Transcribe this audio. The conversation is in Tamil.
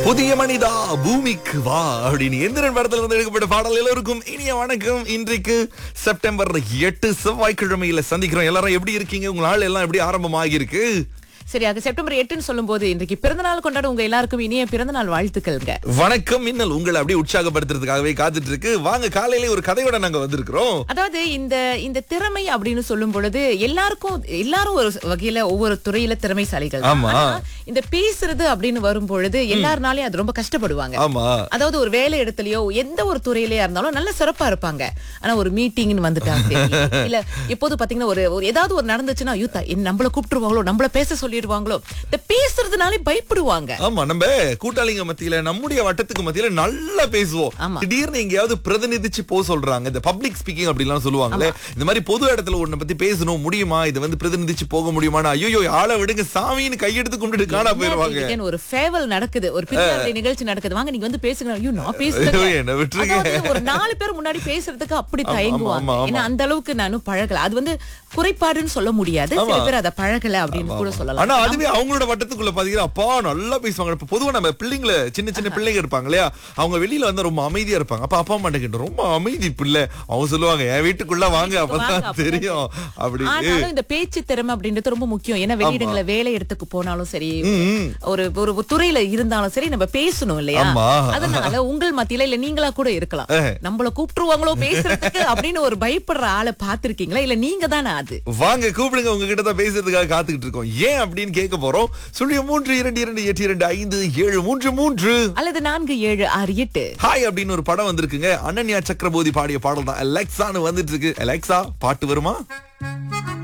புதிய மனிதா பூமிக்கு வா அப்படின்னு எந்திரன் படத்துல இருந்து எடுக்கப்பட்ட பாடல் எல்லோருக்கும் இனிய வணக்கம் இன்றைக்கு செப்டம்பர் எட்டு செவ்வாய்க்கிழமையில சந்திக்கிறோம் எல்லாரும் எப்படி இருக்கீங்க உங்க நாள் எல்லாம் எப்படி ஆரம்பமாகி இருக்கு சரி அது செப்டம்பர் எட்டுன்னு சொல்லும்போது இன்றைக்கு பிறந்தநாள் கொண்டாட உங்க எல்லாருக்கும் இனிய பிறந்தநாள் வாழ்த்துக்கள்ங்க வணக்கம் மின்னல் உங்களை அப்படியே உற்சாகப்படுத்துறதுக்காகவே காத்துட்டு இருக்கு வாங்க காலையிலே ஒரு கதையோட நாங்க வந்திருக்கிறோம் அதாவது இந்த இந்த திறமை அப்படின்னு சொல்லும் பொழுது எல்லாருக்கும் எல்லாரும் ஒரு வகையில ஒவ்வொரு துறையில திறமைசாலிகள் தான். ஆமா. ஆனா, இந்த பேசுறது அப்படின்னு வரும் பொழுது எல்லாருனாலையும் அது ரொம்ப கஷ்டப்படுவாங்க ஆமா அதாவது ஒரு வேலை இடத்துலயோ எந்த ஒரு துறையிலயா இருந்தாலும் நல்ல சிறப்பா இருப்பாங்க ஆனா ஒரு மீட்டிங்னு வந்துட்டாங்க இல்ல இப்போது பாத்தீங்கன்னா ஒரு ஒரு ஏதாவது ஒரு நடந்துச்சுன்னா ஐயோ த- என்ன நம்மள கூப்பிட்டுருவாங்களோ நம்மள பேச சொல்லிடுவாங்களோ இந்த பேசுறதுனாலே பயப்படுவாங்க ஆமா நம்ம கூட்டாளிங்க மத்தியில நம்முடைய வட்டத்துக்கு மத்தியில நல்லா பேசுவோம் ஆமா. திடீர்னு எங்கேயாவது பிரதிநிதிச்சு போ சொல்றாங்க இந்த பப்ளிக் ஸ்பீக்கிங் அப்படிலாம் சொல்லுவாங்களே இந்த மாதிரி பொது இடத்துல ஒண்ணு பத்தி பேசணும் முடியுமா இது வந்து பிரதிநிதிச்சு போக முடியுமான்னு ஐயோ ஆளை விடுங்க சாமின்னு கையெடுத்து கும்பிட்டு காணா போயிருவாங்க என்ன ஒரு ஃபேவல் நடக்குது ஒரு பின்னாடி நிகழ்ச்சி நடக்குது வாங்க நீங்க வந்து பேசுங்க ஐயோ நான் பேசுறேன் ஐயோ, என்னை விட்டுருங்க. அதாவது ஒரு நாலு பேர் முன்னாடி பேசுறதுக்கு அப்படி ஆமா, தயங்குவாங்க ஆமா, ஆமா. ஏன்னா அந்த அளவுக்கு நானும் பழகல அது வந்து குறைபாடுன்னு சொல்ல முடியாது சில பேர் அதை பழகல அப்படின்னு கூட சொல்லலாம் ஆனா அதுவே அவங்களோட வட்டத்துக்குள்ள பாத்தீங்கன்னா அப்பா நல்லா பேசுவாங்க இப்ப பொதுவா நம்ம பிள்ளைங்கள சின்ன சின்ன பிள்ளைங்க இருப்பாங்க இல்லையா அவங்க வெளியில வந்து ரொம்ப அமைதியா இருப்பாங்க அப்ப அப்பா அம்மா கிட்ட ரொம்ப அமைதி பிள்ளை அவங்க சொல்லுவாங்க என் வீட்டுக்குள்ள வாங்க வாங்க, அப்பதான் அப்பதான் தெரியும் அப்படி ஆனாலும் இந்த பேச்சு திறமை அப்படின்றது ரொம்ப முக்கியம் ஏன்னா வெளியிடங்கள வேலை இடத்துக்கு போனாலும் சரி ம். ஒரு ஒரு துறையில இருந்தாலும் சரி நம்ம பேசணும் இல்லையா ஆமா. அதனால உங்கள் மத்தியில இல்ல நீங்களா கூட இருக்கலாம் நம்மள கூப்பிட்டுருவாங்களோ பேசுறதுக்கு அப்படின்னு ஒரு பயப்படுற ஆளை பாத்திருக்கீங்களா இல்ல நீங்க தானே அது வாங்க கூப்பிடுங்க உங்ககிட்ட தான் பேசுறதுக்காக காத்துக்கிட்டு இருக்கோம் ஏன் அப்படின்னு கேட்க போறோம் சொல்லிய மூன்று இரண்டு இரண்டு எட்டு இரண்டு ஐந்து ஏழு மூன்று மூன்று அல்லது நான்கு ஏழு ஆறு எட்டு ஹாய் அப்படின்னு ஒரு படம் வந்திருக்குங்க அனன்யா சக்கரபோதி பாடிய பாடல் தான் அலெக்சான்னு வந்துட்டு இருக்கு அலெக்சா பாட்டு வருமா